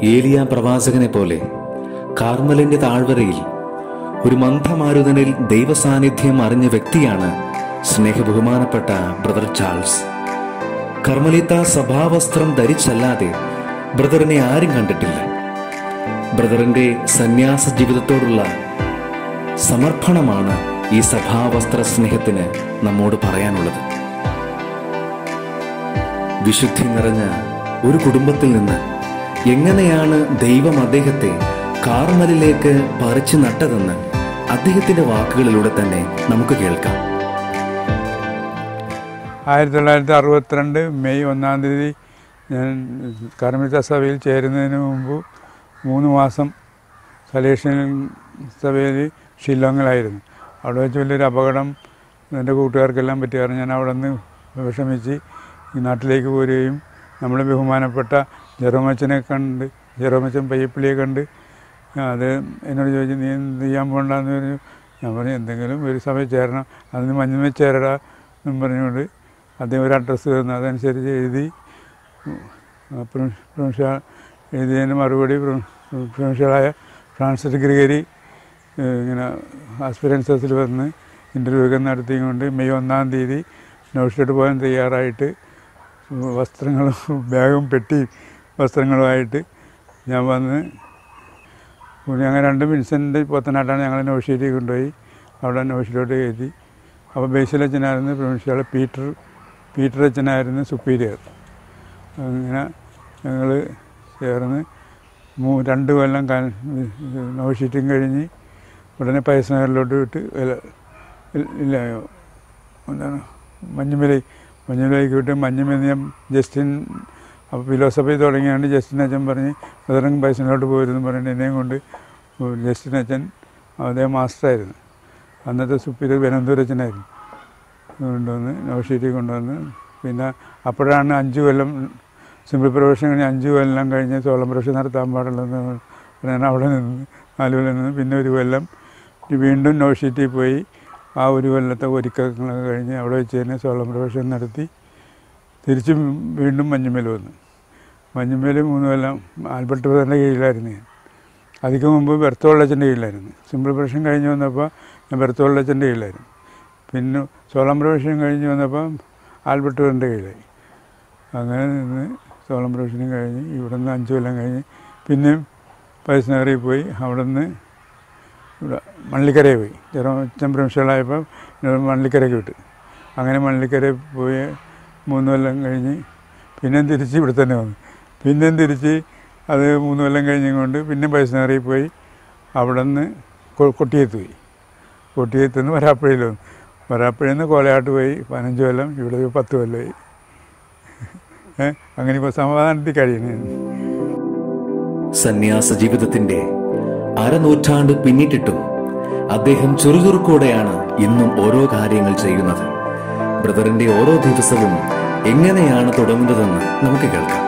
ഏലിയ പ്രവാചകനെ പോലെ കാർമലിന്റെ താഴ്വരയിൽ ഒരു മന്ദമാരുതനിൽ ദൈവസാന്നിധ്യം അറിഞ്ഞ വ്യക്തിയാണ് സ്നേഹബഹുമാനപ്പെട്ട ബ്രദർ ചാൾസ് കർമ്മലിത്ത സഭാവസ്ത്രം ധരിച്ചല്ലാതെ ബ്രദറിനെ ആരും കണ്ടിട്ടില്ല ബ്രദറിന്റെ സന്യാസ ജീവിതത്തോടുള്ള സമർപ്പണമാണ് ഈ സഭാവസ്ത്ര സ്നേഹത്തിന് നമ്മോട് പറയാനുള്ളത് വിശുദ്ധി നിറഞ്ഞ ഒരു കുടുംബത്തിൽ നിന്ന് എങ്ങനെയാണ് ദൈവം അദ്ദേഹത്തെ കാർമലിലേക്ക് പറിച്ചു നട്ടതെന്ന് അദ്ദേഹത്തിന്റെ വാക്കുകളിലൂടെ തന്നെ നമുക്ക് കേൾക്കാം ആയിരത്തി തൊള്ളായിരത്തി അറുപത്തിരണ്ട് മെയ് ഒന്നാം തീയതി ഞാൻ കർമ്മിത സഭയിൽ ചേരുന്നതിന് മുമ്പ് മൂന്ന് മാസം സലേഷൻ സഭയിൽ ഷില്ലോങ്ങിലായിരുന്നു അവിടെ വെച്ച് വലിയൊരു അപകടം എൻ്റെ കൂട്ടുകാർക്കെല്ലാം പറ്റി കാരണം ഞാൻ അവിടെ നിന്ന് വിഷമിച്ച് ഈ നാട്ടിലേക്ക് പോരുകയും നമ്മളെ ബഹുമാനപ്പെട്ട ജെറോമച്ചനെ കണ്ട് ജെറോമച്ചൻ പയ്യപ്പള്ളിയെ കണ്ട് അത് എന്നോട് ചോദിച്ചു നീ എന്ത് ചെയ്യാൻ പോകണ്ടെന്ന് പറഞ്ഞു ഞാൻ പറഞ്ഞു എന്തെങ്കിലും ഒരു സമയം ചേരണം അതിന് മഞ്ഞുമേ ചേരടാ എന്നും പറഞ്ഞുകൊണ്ട് അദ്ദേഹം ഒരു അഡ്രസ്സ് തന്നു അതനുസരിച്ച് എഴുതി പ്രൊഫഷ എഴുതിയതിന് മറുപടി പ്രൊഫഷലായ ഫ്രാൻസിസ് ഗ്രിഗരി ഏഹ്, ഇങ്ങനെ ആസ്പിറൻസസിൽ വന്ന് ഇൻ്റർവ്യൂ ഒക്കെ നടത്തിക്കൊണ്ട് മെയ് ഒന്നാം തീയതി നോഷിട്ട് പോകാൻ തയ്യാറായിട്ട് വസ്ത്രങ്ങളും ബാഗും പെട്ടിയും വസ്ത്രങ്ങളുമായിട്ട് ഞാൻ വന്ന് ഞങ്ങൾ രണ്ട് വിൻസെൻ്റ് പോത്തനാട്ടാണ് ഞങ്ങൾ നോഷീറ്റിൽ കൊണ്ടുപോയി അവിടെ നോഷിലോട്ട് കയറ്റി അപ്പോൾ ബേസിൽ അച്ഛനായിരുന്നു പ്രൊവിൻഷ്യൽ പീറ്റർ പീറ്റർ അച്ഛനായിരുന്നു സുപ്പീരിയർ അങ്ങനെ ഞങ്ങൾ ചേർന്ന് മൂ രണ്ട് കൊല്ലം ക- നോഷീറ്റും കഴിഞ്ഞ് ഉടനെ പയസ്നഗറിലോട്ട് വിട്ട് ഇല്ല- ഇല്ല എന്താണ് മഞ്ഞുമലൈ മഞ്ഞുമലയ്ക്ക് വിട്ട് മഞ്ഞുമല ഞാൻ ജസ്റ്റിൻ അപ്പോൾ ഫിലോസഫി തുടങ്ങിയാണ്ട് ജസ്റ്റിൻ അച്ഛൻ പറഞ്ഞ് ബദറം പൈസനോട്ട് പോയിരുന്നു പറഞ്ഞിട്ട് എന്നെയും കൊണ്ട് ജസ്റ്റിൻ അച്ഛൻ അദ്ദേഹം മാസ്റ്ററായിരുന്നു അന്നത്തെ സുപ്പീരിയർ ബനന്തൂരച്ചനായിരുന്നു കൊണ്ടുവന്ന് നവഷീറ്റിൽ കൊണ്ടുവന്ന് പിന്നെ അപ്പോഴാണ് അഞ്ച് കൊല്ലം സിമ്പിൾ പ്രൊഫഷൻ കഴിഞ്ഞ് അഞ്ച് കൊല്ലം കഴിഞ്ഞ് സോളം പ്രൊഫഷൻ നടത്താൻ പാടുള്ളതെന്ന് ഞാൻ അവിടെ നിന്ന് നാല് കൊല്ലം നിന്ന് പിന്നെ ഒരു കൊല്ലം വീണ്ടും നവഷീറ്റിൽ പോയി ആ ഒരു കൊല്ലത്തെ ഒരുക്കങ്ങളൊക്കെ കഴിഞ്ഞ് അവിടെ വെച്ച് തന്നെ സോളം പ്രൊഫഷൻ നടത്തി തിരിച്ച് വീണ്ടും മഞ്ഞുമേൽ വന്നു മഞ്ഞുമേൽ മൂന്ന് കൊല്ലം ആൽബർട്ട് ബ്രദറിൻ്റെ കീഴിലായിരുന്നു ഞാൻ അതിക്ക് മുമ്പ് ബെർത്തോളച്ചൻ്റെ കീഴിലായിരുന്നു സിമ്പിൾ പ്രൊഫഷൻ കഴിഞ്ഞ് വന്നപ്പോൾ ഞാൻ ബെർത്തോളച്ചൻ്റെ കീഴിലായിരുന്നു പിന്നെ സോളം പ്രൊഫഷൻ കഴിഞ്ഞ് വന്നപ്പോൾ ആൽബർട്ട് ബ്രദറിൻ്റെ കീഴിലായി അങ്ങനെ നിന്ന് സോളം പ്രൊഫഷനും കഴിഞ്ഞ് ഇവിടെ നിന്ന് അഞ്ച് കൊല്ലം കഴിഞ്ഞ് പിന്നെയും പൈസനഗറിൽ പോയി അവിടെ നിന്ന് ഇവിടെ മണ്ണിക്കരയിൽ പോയി ചെറുപ്പം പ്രൊഫഷണലായപ്പോൾ മണ്ണിക്കരയ്ക്ക് വിട്ടു അങ്ങനെ മണ്ണിക്കരയിൽ പോയി മൂന്ന് കൊല്ലം കഴിഞ്ഞ് പിന്നെയും തിരിച്ച് ഇവിടെ തന്നെ വന്നു പിന്നെയും തിരിച്ച് അത് മൂന്ന് കൊല്ലം കഴിഞ്ഞുകൊണ്ട് പിന്നെ പൈസനഗറിൽ പോയി അവിടെ നിന്ന് കൊട്ടിയത്ത് പോയി കൊട്ടിയത്ത് നിന്ന് വരാപ്പുഴയിൽ വന്നു വരാപ്പുഴയിൽ നിന്ന് കോലയാട്ട് പോയി പതിനഞ്ച് കൊല്ലം ഇവിടെ ഒരു പത്ത് കൊല്ലമായി ഏ അങ്ങനെ ഇപ്പോൾ സമാധാനത്തിൽ കഴിയണേ സന്യാസ ജീവിതത്തിന്റെ അരനൂറ്റാണ്ട് പിന്നിട്ടിട്ടും അദ്ദേഹം ചുറുചുറുക്കോടെയാണ് ഇന്നും ഓരോ കാര്യങ്ങൾ ചെയ്യുന്നത് ബ്രദറിന്റെ ഓരോ ദിവസവും എങ്ങനെയാണ് തുടങ്ങുന്നതെന്ന് നമുക്ക് കേൾക്കാം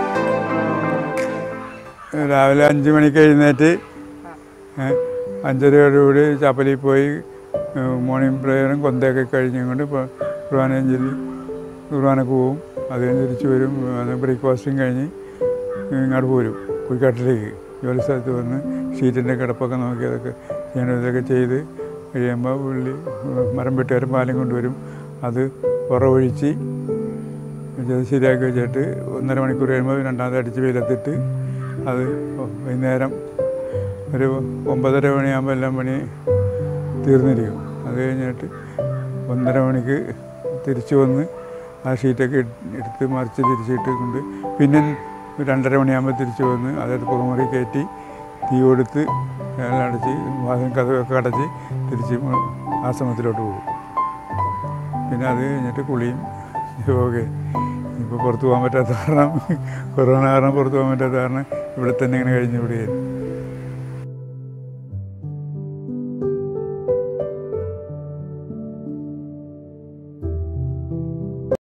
രാവിലെ അഞ്ച് മണിക്ക് എഴുന്നേറ്റ് ഏ, അഞ്ചരയോടുകൂടി ചപ്പലിൽ പോയി ഏ, മോർണിംഗ് പ്രേയറും കൊന്തയൊക്കെ കഴിഞ്ഞുകൊണ്ട് ഇപ്പോൾ കുർബാനയും ചൊല്ലി കുർബാനക്ക് പോവും അത് കഴിഞ്ഞ് തിരിച്ച് വരും അത് ബ്രേക്ക്ഫാസ്റ്റും കഴിഞ്ഞ് ഇങ്ങോട്ട് പോരും കുഴിക്കാട്ടിലേക്ക് ജോലി സ്ഥലത്ത് വന്ന് ഷീറ്റിൻ്റെ കിടപ്പൊക്കെ നോക്കി അതൊക്കെ ചെയ്യേണ്ടതൊക്കെ ചെയ്ത് കഴിയുമ്പോൾ പുള്ളി മരം വെട്ടുകാരൻ പാലും കൊണ്ടുവരും അത് ഉറവൊഴിച്ച് ഇത് ശരിയാക്കി വെച്ചിട്ട് ഒന്നര മണിക്കൂർ കഴിയുമ്പോൾ രണ്ടാമത് അടിച്ച് വെയിലത്തിട്ട് അത് വൈകുന്നേരം ഒരു ഒമ്പതര മണിയാകുമ്പോൾ എല്ലാം പണി തീർന്നിരിക്കും അത് കഴിഞ്ഞിട്ട് ഒന്നര മണിക്ക് തിരിച്ചു വന്ന് ആ ഷീറ്റൊക്കെ ഇട്- എടുത്ത് മറിച്ച് തിരിച്ചിട്ട് കൊണ്ട് പിന്നെ രണ്ടര മണിയാകുമ്പോൾ തിരിച്ചു വന്ന് അതായത് പുറമുറി കയറ്റി തീ കൊടുത്ത് എല്ലാം അടച്ച് വാതിൽ കഥകൊക്കെ അടച്ച് തിരിച്ച് ആശ്രമത്തിലോട്ട് പോകും പിന്നെ അത് കഴിഞ്ഞിട്ട് കുളിയും യോഗയും ഇപ്പോൾ പുറത്ത് പോകാൻ പറ്റാത്ത കാരണം കൊറോണ കാരണം പുറത്ത് പോകാൻ പറ്റാത്ത കാരണം ഇവിടെ തന്നെ ഇങ്ങനെ കഴിഞ്ഞു വിടുകയായിരുന്നു